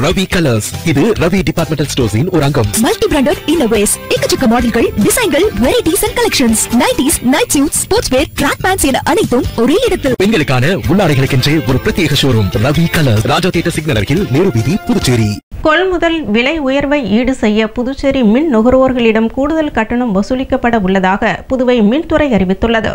Ravi colours இது Ravi departmental ஸ்டோர்ஸின் ஒரு அங்கம் மல்டி பிராண்டட் இன்னோவேஸ் எக்கச்சக்க மாடல்கள் டிசைன்கள் varieties and collections nighties night suit sports wear track pants என அனைத்தும் ஒரே இடத்தில் பெண்களுக்கான உள்ளாடைகளுக்கென்றே ஒரு பிரத்யேக showroom Ravi colours Raja theatre signal அருகில் நேரு வீதி புதுச்சேரி கொள்முதல் விலை உயர்வை ஈடு செய்ய புதுச்சேரி மின் நுகர்வோர்களிடம் கூடுதல் கட்டணம் வசூலிக்கப்பட உள்ளதாக புதுவை மின்துறை அறிவித்துள்ளது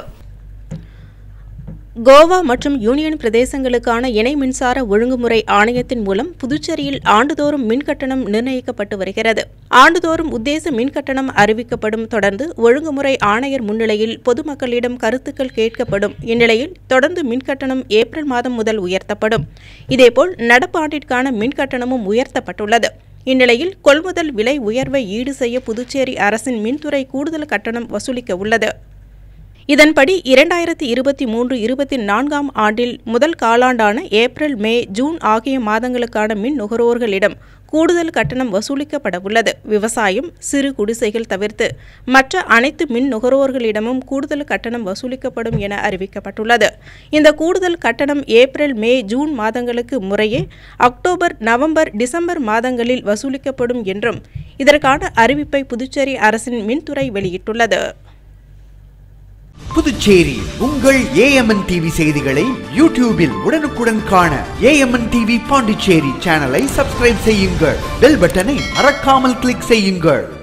கோவா மற்றும் யூனியன் பிரதேசங்களுக்கான இணை மின்சார ஒழுங்குமுறை ஆணையத்தின் மூலம் புதுச்சேரியில் ஆண்டுதோறும் மின் கட்டணம் நிர்ணயிக்கப்பட்டு வருகிறது ஆண்டுதோறும் உத்தேச மின் கட்டணம் அறிவிக்கப்படும் தொடர்ந்து ஒழுங்குமுறை ஆணையர் முன்னிலையில் பொதுமக்களிடம் கருத்துக்கள் கேட்கப்படும் இந்நிலையில் தொடர்ந்து மின் கட்டணம் ஏப்ரல் மாதம் முதல் உயர்த்தப்படும் இதேபோல் நடப்பாண்டிற்கான மின் கட்டணமும் உயர்த்தப்பட்டுள்ளது இந்நிலையில் கொள்முதல் விலை உயர்வை ஈடு செய்ய புதுச்சேரி அரசின் மின்துறை கூடுதல் கட்டணம் வசூலிக்க உள்ளது இதன்படி இரண்டாயிரத்தி இருபத்தி மூன்று இருபத்தி நான்காம் ஆண்டில் முதல் காலாண்டான ஏப்ரல் மே ஜூன் ஆகிய மாதங்களுக்கான மின் நுகர்வோர்களிடம் கூடுதல் கட்டணம் வசூலிக்கப்பட உள்ளது விவசாயம் சிறு குடிசைகள் தவிர்த்து மற்ற அனைத்து மின் நுகர்வோர்களிடமும் கூடுதல் கட்டணம் வசூலிக்கப்படும் என அறிவிக்கப்பட்டுள்ளது இந்த கூடுதல் கட்டணம் ஏப்ரல் மே ஜூன் மாதங்களுக்கு முறையே அக்டோபர் நவம்பர் டிசம்பர் மாதங்களில் வசூலிக்கப்படும் என்றும் இதற்கான அறிவிப்பை புதுச்சேரி அரசின் மின்துறை வெளியிட்டுள்ளது புதுச்சேரி உங்கள் ஏஎம்என் டிவி செய்திகளை யூடியூபில் உடனுக்குடன் காண ஏஎம்என் டிவி பாண்டிச்சேரி சேனலை சப்ஸ்கிரைப் செய்யுங்கள் பெல் பட்டனை மறக்காமல் கிளிக் செய்யுங்கள்